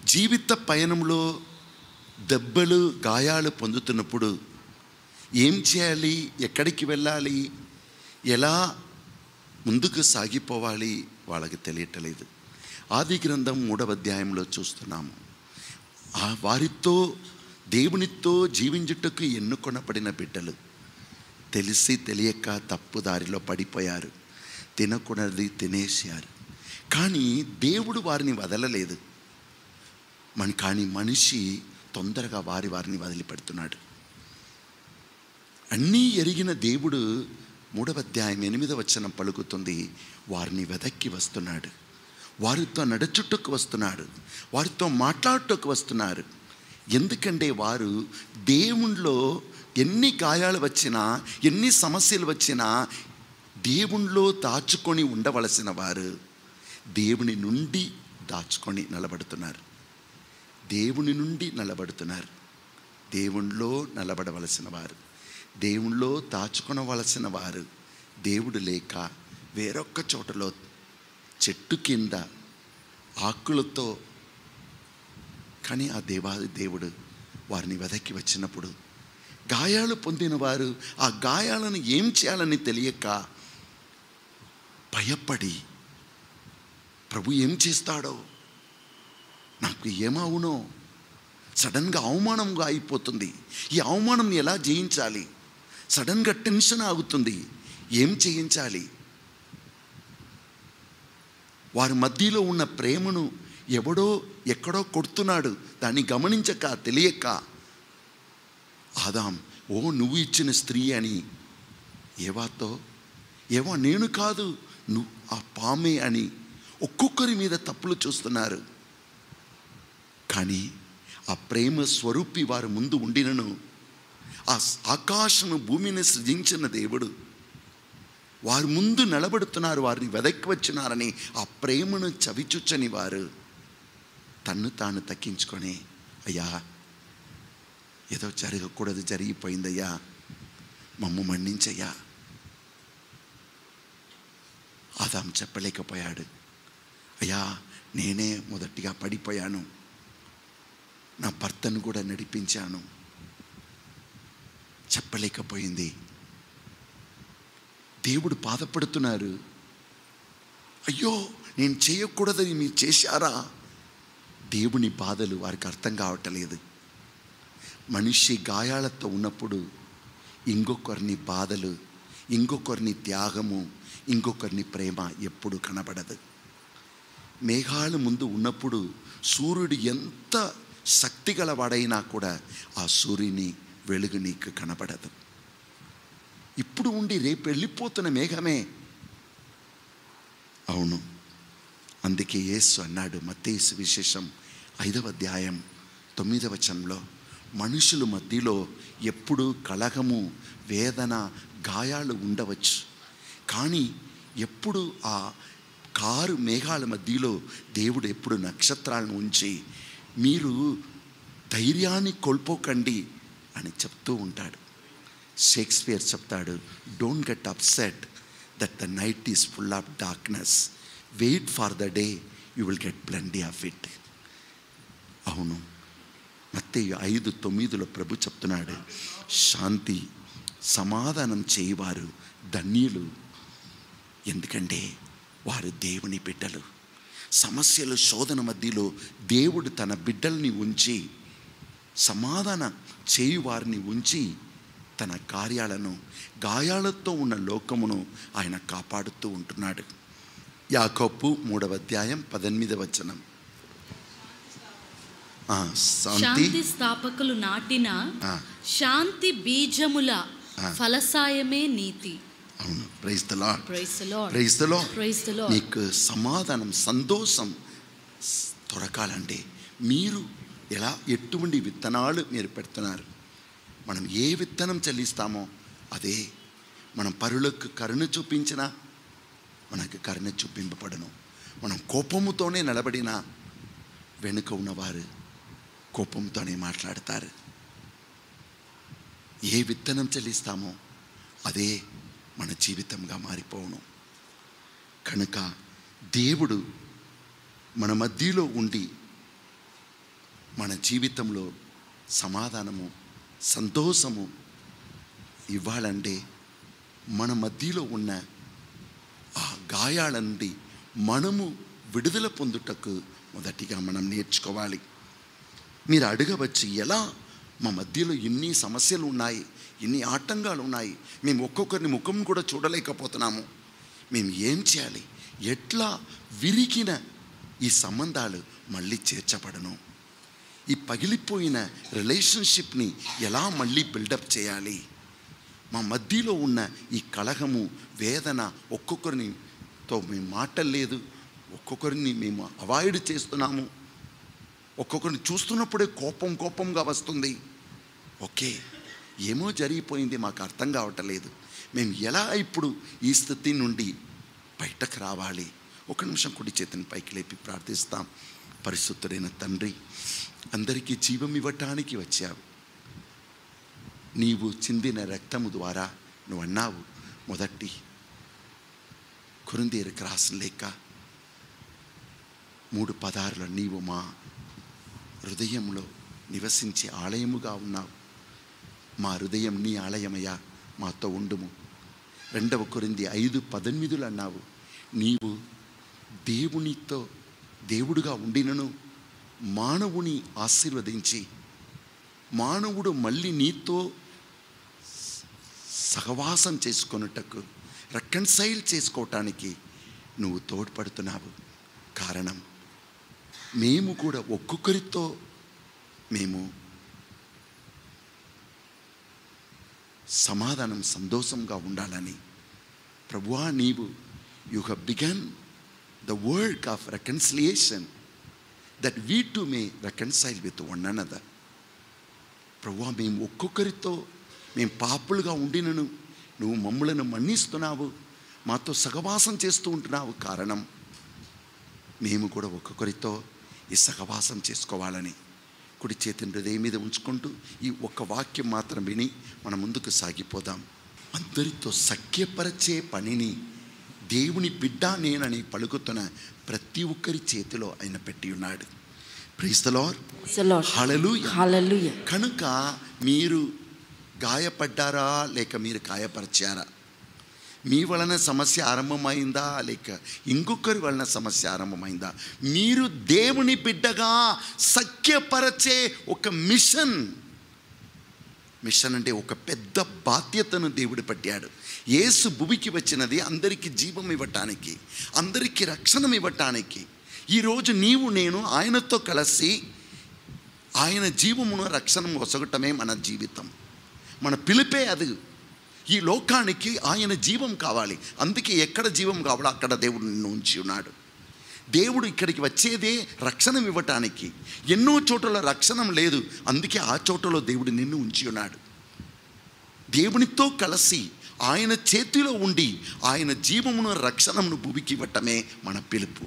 జీవిత పయనంలో దెబ్బలు గాయాలు పొందుతున్నప్పుడు ఏం చేయాలి ఎక్కడికి వెళ్ళాలి ఎలా ముందుకు సాగిపోవాలి వాళ్ళకి తెలియటలేదు ఆది గ్రంథం మూడవ అధ్యాయంలో చూస్తున్నాము ఆ వారితో దేవునితో జీవించుటకు ఎన్నుకొనబడిన బిడ్డలు తెలిసి తెలియక తప్పు దారిలో పడిపోయారు తినకున్నది తినేసారు కానీ దేవుడు వారిని వదలలేదు మన కానీ మనిషి తొందరగా వారి వారిని వదిలిపెడుతున్నాడు అన్నీ ఎరిగిన దేవుడు మూడవ అధ్యాయం ఎనిమిదవ వచనం పలుకుతుంది వారిని వెదక్కి వస్తున్నాడు వారితో నడుచుటకు వస్తున్నాడు వారితో మాట్లాడుటకు వస్తున్నారు ఎందుకంటే వారు దేవుణ్ణిలో ఎన్ని గాయాలు వచ్చినా ఎన్ని సమస్యలు వచ్చినా దేవుణ్ణిలో దాచుకొని ఉండవలసిన వారు దేవుని నుండి దాచుకొని నిలబడుతున్నారు దేవుని నుండి నిలబడుతున్నారు దేవునిలో నిలబడవలసిన వారు దేవునిలో దాచుకొనవలసిన వారు దేవుడు లేక వేరొక్క చోటలో చెట్టు కింద ఆకులతో కానీ ఆ దేవాది దేవుడు వారిని వెదక్కి వచ్చినప్పుడు గాయాలు పొందిన వారు ఆ గాయాలను ఏం చేయాలని తెలియక భయపడి ప్రభు ఏం చేస్తాడో నాకు ఏమవునో సడన్గా అవమానంగా అయిపోతుంది ఈ అవమానం ఎలా జయించాలి సడన్గా టెన్షన్ ఆగుతుంది ఏం చేయించాలి వారి మధ్యలో ఉన్న ప్రేమను ఎవడో ఎక్కడో కొడుతున్నాడు దాన్ని గమనించక తెలియక ఆదాం ఓ నువ్వు ఇచ్చిన స్త్రీ అని ఏవాతో ఏవో నేను కాదు నువ్వు ఆ పామే అని ఒక్కొక్కరి మీద తప్పులు చూస్తున్నారు కానీ ఆ ప్రేమ స్వరూపి వారి ముందు ఉండినను ఆ ఆకాశము భూమిని సృజించిన దేవుడు వారి ముందు నిలబడుతున్నారు వారిని వెదక్కి వచ్చినారని ఆ ప్రేమను చవిచుచ్చని వారు తన్ను తాను తగ్గించుకొని అయ్యా ఏదో జరగకూడదు జరిగిపోయిందయ్యా మమ్మ మన్నించయ్యా ఆదాం చెప్పలేకపోయాడు అయ్యా నేనే మొదటిగా పడిపోయాను నా భర్తను కూడా నడిపించాను చెప్పలేకపోయింది దేవుడు బాధపడుతున్నారు అయ్యో నేను చేయకూడదని మీరు చేశారా దేవుని బాధలు వారికి అర్థం కావట్లేదు మనిషి గాయాలతో ఉన్నప్పుడు ఇంకొకరిని బాధలు ఇంకొకరిని త్యాగము ఇంకొకరిని ప్రేమ ఎప్పుడు కనబడదు మేఘాలు ముందు ఉన్నప్పుడు సూర్యుడు ఎంత శక్తి గలవాడైనా కూడా ఆ సూర్యుని వెలుగు నీకు కనబడదు ఇప్పుడు ఉండి రేపు వెళ్ళిపోతున్న మేఘమే అవును అందుకే యేసు అన్నాడు మత్తేసు విశేషం ఐదవ అధ్యాయం తొమ్మిదవ వచనంలో మనుషుల మధ్యలో ఎప్పుడు కలహము వేదన గాయాలు ఉండవచ్చు కానీ ఎప్పుడు ఆ కారు మేఘాల మధ్యలో దేవుడు ఎప్పుడు నక్షత్రాలను ఉంచి మీరు ధైర్యాన్ని కోల్పోకండి అని చెప్తూ ఉంటాడు షేక్స్పియర్ చెప్తాడు don't get upset that the night is full of darkness wait for the day you will get plenty of it అవును ಮತ್ತೆ ఐదు తొమ్మిదిలో ప్రభు చెప్తున్నాడు శాంతి సమాధానం చేయవారు ధన్యులు ఎందుకంటే వారు దేవుని బిడ్డలు సమస్యలు శోధన మధ్యలో దేవుడు తన బిడ్డల్ని ఉంచి సమాధాన చేయు వారిని ఉంచి తన కార్యాలను గాయాలతో ఉన్న లోకమును ఆయన కాపాడుతూ ఉంటున్నాడు యాకోపు మూడవ అధ్యాయం పద్దెనిమిదవ వచనం ఆ, శాంతి శాంతి స్థాపకులు నాటిన ఆ. శాంతి బీజముల ఆ. ఫలసాయమే నీతి అవును praise the Lord praise the Lord praise the Lord praise the Lord నీకు సమాధానం సంతోషం స్- దొరకాలంటే మీరు ఎలా ఎటువంటి విత్తనాలు మీరు పెడుతున్నారు మనం ఏ విత్తనం చెల్లిస్తామో అదే మనం పరులకు కరుణ చూపించినా మనకు కరుణ చూపింపబడను మనం కోపముతోనే నిలబడినా వెనుక ఉన్నవారు కోపంతోనే మాట్లాడతారు ఏ విత్తనం చెల్లిస్తామో అదే మన జీవితంగా మారిపోవను కనుక దేవుడు మన మధ్యలో ఉండి మన జీవితంలో సమాధానము సంతోషము ఇవ్వాలంటే మన మధ్యలో ఉన్న ఆ గాయాల నుండి మనము విడుదల పొందుటకు మొదటిగా మనం నేర్చుకోవాలి మీరు అడగవచ్చు ఎలా మా మధ్యలో ఎన్ని సమస్యలు ఉన్నాయి ఎన్ని ఆటంకాలు ఉన్నాయి మేము ఒక్కొక్కరిని ముఖం కూడా చూడలేకపోతున్నాము మేము ఏం చేయాలి ఎట్లా విరిగిన ఈ సంబంధాలు మళ్ళీ చేర్చబడను ఈ పగిలిపోయిన రిలేషన్షిప్ని ఎలా మళ్ళీ బిల్డప్ చేయాలి మా మధ్యలో ఉన్న ఈ కలహము వేదన ఒక్కొక్కరినితో మేము మాటలేదు ఒక్కొక్కరిని మేము అవాయిడ్ చేస్తున్నాము ఒక్కొక్కరిని చూస్తున్నప్పుడే కోపం కోపంగా వస్తుంది ఓకే ఏమో జరిగిపోయింది మాకు అర్థం కావట్లేదు మేము ఎలా ఇప్పుడు ఈ స్థితి నుండి బయటకు రావాలి ఒక నిమిషం కుడి చేతిని పైకి లేపి ప్రార్థిస్తాం పరిశుద్ధుడైన తండ్రి అందరికీ జీవం ఇవ్వటానికి వచ్చావు నీవు చిందిన రక్తము ద్వారా నువ్వు అన్నావు మొదటి కురుందేరికి రాసిన లేక మూడు పదార్ల నీవు మా హృదయంలో నివసించే ఆలయముగా ఉన్నావు మా హృదయం నీ ఆలయమయ్యా మాతో ఉండుము రెండవ కొరింది ఐదు పద్దెనిమిదిలు అన్నావు నీవు దేవునితో దేవుడుగా ఉండినను మానవుని ఆశీర్వదించి మానవుడు మళ్ళీ నీతో సహవాసం చేసుకొనుటకు రెకన్సైల్ చేసుకోవటానికి నువ్వు తోడ్పడుతున్నావు కారణం మేము కూడా ఒక్కొక్కరితో మేము సమాధానం సంతోషంగా ఉండాలని ప్రభువా నీవు you have begun the work of reconciliation that we too may reconcile with one another ప్రభువా మేము ఒక్కొక్కరితో మేము పాపులుగా ఉండినను నువ్వు మమ్మలను మన్నిస్తున్నావు మాతో సహవాసం చేస్తూ ఉంటున్నావు కారణం మేము కూడా ఒక్కొక్కరితో ఈ సహవాసం చేసుకోవాలని కుడి చేతిని హృదయం మీద ఉంచుకుంటూ ఈ ఒక్క వాక్యం మాత్రం విని మనం ముందుకు సాగిపోదాం అందరితో సఖ్యపరచే పనిని దేవుని బిడ్డ నేనని పలుకుతున్న ప్రతి ఒక్కరి చేతిలో ఆయన పెట్టి ఉన్నాడు ప్రీస్తలార్ Praise the Lord. Hallelujah Hallelujah. కనుక మీరు గాయపడ్డారా లేక మీరు గాయపరిచారా మీ వలన సమస్య ఆరంభమైందా లేక ఇంకొకరి వలన సమస్య ఆరంభమైందా మీరు దేవుని బిడ్డగా సఖ్యపరచే ఒక మిషన్ మిషన్ అంటే ఒక పెద్ద బాధ్యతను దేవుడు పట్టాడు యేసు భూమికి వచ్చినది అందరికీ జీవం ఇవ్వటానికి అందరికీ రక్షణ ఇవ్వటానికి ఈరోజు నీవు నేను ఆయనతో కలిసి ఆయన జీవమును రక్షణ ఒసగటమే మన జీవితం మన పిలిపే అది ఈ లోకానికి ఆయన జీవం కావాలి అందుకే ఎక్కడ జీవం కావాలో అక్కడ దేవుడు నిన్ను ఉంచి ఉన్నాడు దేవుడు ఇక్కడికి వచ్చేదే రక్షణ ఇవ్వటానికి ఎన్నో చోట్ల రక్షణ లేదు అందుకే ఆ చోటలో దేవుడు నిన్ను ఉంచి ఉన్నాడు దేవునితో కలిసి ఆయన చేతిలో ఉండి ఆయన జీవమును రక్షణను భూమికి ఇవ్వటమే మన పిలుపు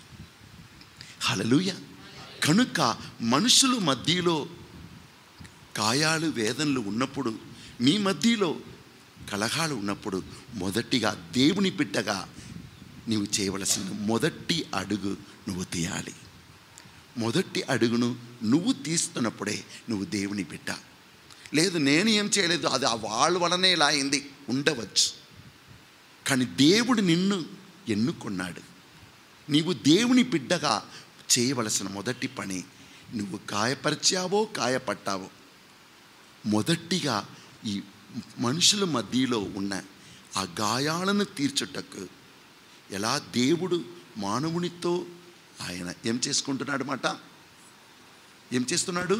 హలలుయ కనుక మనుషుల మధ్యలో గాయాలు వేదనలు ఉన్నప్పుడు మీ మధ్యలో కలహాలు ఉన్నప్పుడు మొదటిగా దేవుని బిడ్డగా నీవు చేయవలసిన మొదటి అడుగు నువ్వు తీయాలి మొదటి అడుగును నువ్వు తీస్తున్నప్పుడే నువ్వు దేవుని బిడ్డ లేదు నేను ఏం చేయలేదు అది ఆ వాళ్ళ వలనే ఇలా అయింది ఉండవచ్చు కానీ దేవుడు నిన్ను ఎన్నుకున్నాడు నీవు దేవుని బిడ్డగా చేయవలసిన మొదటి పని నువ్వు గాయపరిచావో గాయపట్టావో మొదటిగా ఈ మనుషుల మధ్యలో ఉన్న ఆ గాయాలను తీర్చుటకు ఎలా దేవుడు మానవునితో ఆయన ఏం చేసుకుంటున్నాడు మాట ఏం చేస్తున్నాడు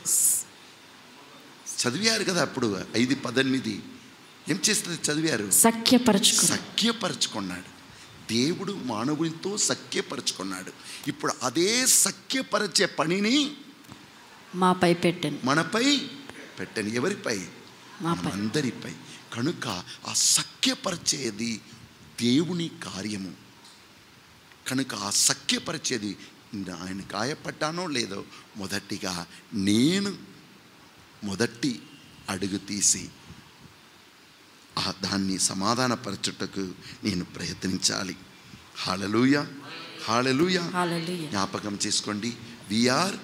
చదివారు కదా అప్పుడు ఐదు పద్దెనిమిది ఏం చేస్తుంది చదివారు సఖ్యపరచుకో సఖ్యపరచుకున్నాడు దేవుడు మానవునితో సఖ్యపరచుకున్నాడు ఇప్పుడు అదే సఖ్యపరచే పనిని మాపై పెట్టాను మనపై పెట్టని ఎవరిపై మాపై. అందరిపై కనుక ఆ సఖ్యపరిచేది దేవుని కార్యము కనుక ఆ సఖ్యపరిచేది ఆయన గాయపడ్డానో లేదో మొదటిగా నేను మొదటి అడుగు తీసి ఆ దాన్ని సమాధానపరచుటకు నేను ప్రయత్నించాలి హాలలుయ హాలలుయ Hallelujah. జ్ఞాపకం చేసుకోండి we are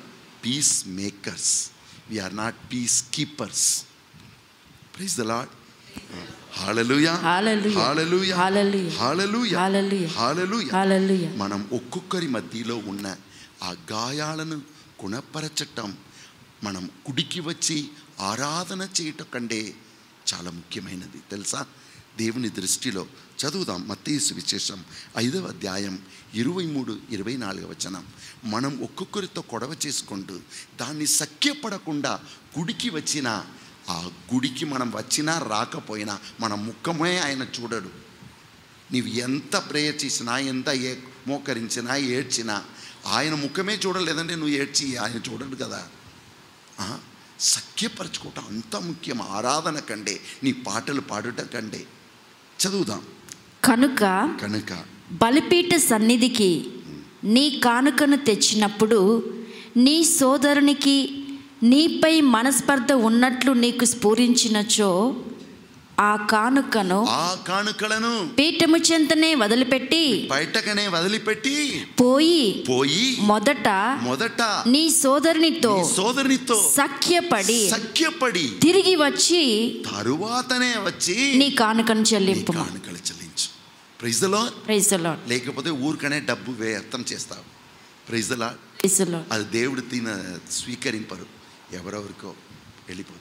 piece makers we are not piece keepers praise the lord hallelujah Hallelujah. Hallelujah Hallelujah. Hallelujah Hallelujah. Hallelujah Hallelujah. మనం ఒక్కొక్కరి మధ్యలో ఉన్న ఆ గాయాలను గుణపరచటం మనం గుడికి వచ్చి ఆరాధన చేయటం కంటే చాలా ముఖ్యమైనది తెలుసా దేవుని దృష్టిలో చదువుదాం మత్తయి విశేషం ఐదవ అధ్యాయం ఇరవై మూడు ఇరవై నాలుగవ వచనం మనం ఒక్కొక్కరితో గొడవ చేసుకుంటూ దాన్ని సఖ్యపడకుండా గుడికి వచ్చిన ఆ గుడికి మనం వచ్చినా రాకపోయినా మన ముఖమే ఆయన చూడడు నీవు ఎంత ప్రేయర్ చేసినా ఎంత ఏ మోకరించినా ఏడ్చినా ఆయన ముఖమే చూడలేదంటే నువ్వు ఏడ్చి ఆయన చూడడు కదా ఆ, సఖ్యపరచుకోవటం అంత ముఖ్యం ఆరాధన కంటే నీ పాటలు పాడుట కంటే చదువుదాం కనుక కనుక బలిపీఠ సన్నిధికి నీ కానుకను తెచ్చినప్పుడు నీ సోదరునికి నీపై మనస్పర్ధ ఉన్నట్లు నీకు స్ఫురించినచో ఆ కానుకను ఆ కానుకలను పీఠము చెంతనే వదిలిపెట్టి బయటకనే వదిలిపెట్టి పోయి పోయి మొదట మొదట నీ సోదరునితో నీ సోదరునితో సఖ్యపడి సఖ్యపడి తిరిగి వచ్చి తరువాతనే వచ్చి నీ కానుకను నీ చెల్లింపు కానుకలు చెల్లించు praise the Lord praise the Lord లేకపోతే ఊరికనే డబ్బు వ్యర్థం చేస్తావు praise the Lord praise the Lord అది దేవుడు తిన స్వీకరింపరు ఎవరెవరికో వెళ్ళిపోతుంది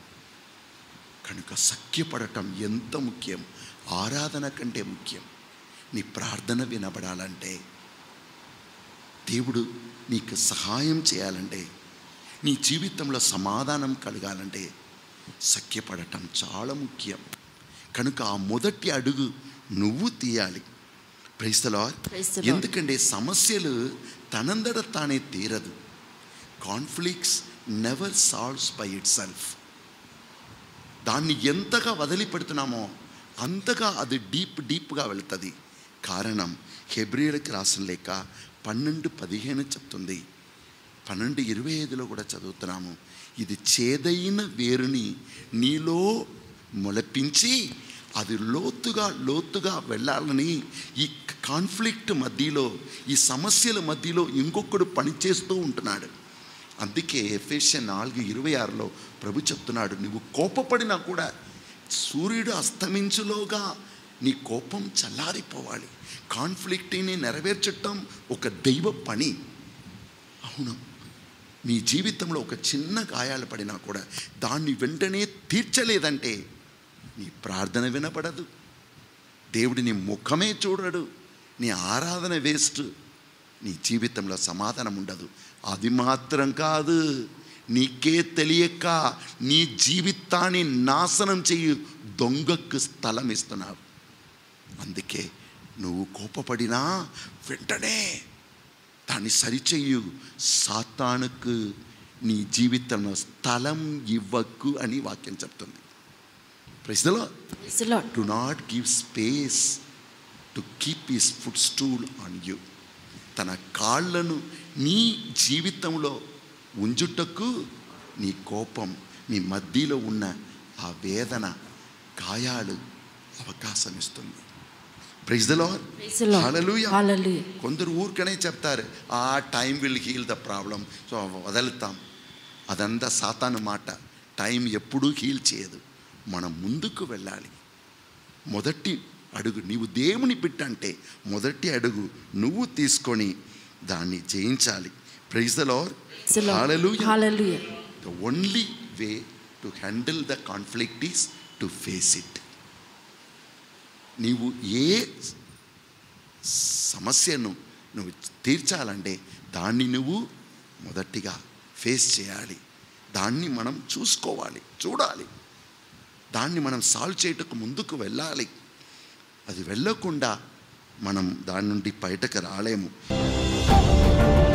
కనుక సఖ్యపడటం ఎంత ముఖ్యం ఆరాధన కంటే ముఖ్యం నీ ప్రార్థన వినబడాలంటే దేవుడు నీకు సహాయం చేయాలంటే నీ జీవితంలో సమాధానం కలగాలంటే సఖ్యపడటం చాలా ముఖ్యం కనుక ఆ మొదటి అడుగు నువ్వు తీయాలి ప్రైస్తలా Praise the Lord. ఎందుకంటే సమస్యలు తనందడ తానే తీరదు conflicts never solves by itself దాన్ని ఎంతగా వదిలిపెడుతున్నామో అంతగా అది డీప్ డీప్గా వెళుతుంది కారణం హెబ్రియులకి రాసిన లేక పన్నెండు పదిహేను చెప్తుంది పన్నెండు ఇరవై ఐదులో కూడా చదువుతున్నాము ఇది చేదైన వేరుని నీలో మొలపించి అది లోతుగా లోతుగా వెళ్ళాలని ఈ కాన్ఫ్లిక్ట్ మధ్యలో ఈ సమస్యల మధ్యలో ఇంకొకడు పనిచేస్తూ ఉంటున్నాడు అందుకే ఎఫ్ఎస్ఎన్ నాలుగు ఇరవై ఆరులో ప్రభు చెప్తున్నాడు నువ్వు కోపపడినా కూడా సూర్యుడు అస్తమించులోగా నీ కోపం చల్లారిపోవాలి కాన్ఫ్లిక్ట్ని నెరవేర్చటం ఒక దైవ పని అవును మీ జీవితంలో ఒక చిన్న గాయాలు పడినా కూడా దాన్ని వెంటనే తీర్చలేదంటే నీ ప్రార్థన వినపడదు దేవుడి నీ ముఖమే చూడడు నీ ఆరాధన వేస్ట్ నీ జీవితంలో సమాధానం ఉండదు అది మాత్రం కాదు నీకే తెలియక నీ జీవితాన్ని నాశనం చెయ్యి దొంగకు స్థలం ఇస్తున్నావు అందుకే నువ్వు కోపపడినా వెంటనే దాన్ని సరిచెయ్యు సాతానుకు నీ జీవితంలో స్థలం ఇవ్వకు అని వాక్యం చెప్తుంది ప్రశ్నలో praise the Lord do not give space to keep his footstool on you తన కాళ్ళను నీ జీవితంలో ఉంచుటకు నీ కోపం నీ మధ్యలో ఉన్న ఆ వేదన గాయాలు అవకాశం ఇస్తుంది praise the Lord praise the Lord hallelujah hallelujah కొందరు ఊరికనే చెప్తారు ఆ time will heal the problem so వదులుతాం అదంతా సాతాను మాట టైం ఎప్పుడూ హీల్ చేయదు మనం ముందుకు వెళ్ళాలి మొదటి అడుగు నీవు దేవుని బిడ్డ అంటే మొదటి అడుగు నువ్వు తీసుకొని దాన్ని జయించాలి praise the Lord praise the Lord hallelujah hallelujah the only way to handle the conflict is to face it నీవు ఏ సమస్యను నువ్వు తీర్చాలంటే దాన్ని నువ్వు మొదటిగా ఫేస్ చేయాలి దాన్ని మనం చూసుకోవాలి చూడాలి దాన్ని మనం సాల్వ్ చేయటకు ముందుకు వెళ్ళాలి అది వెళ్ళకుండా మనం దాని నుండి బయటకు రాలేము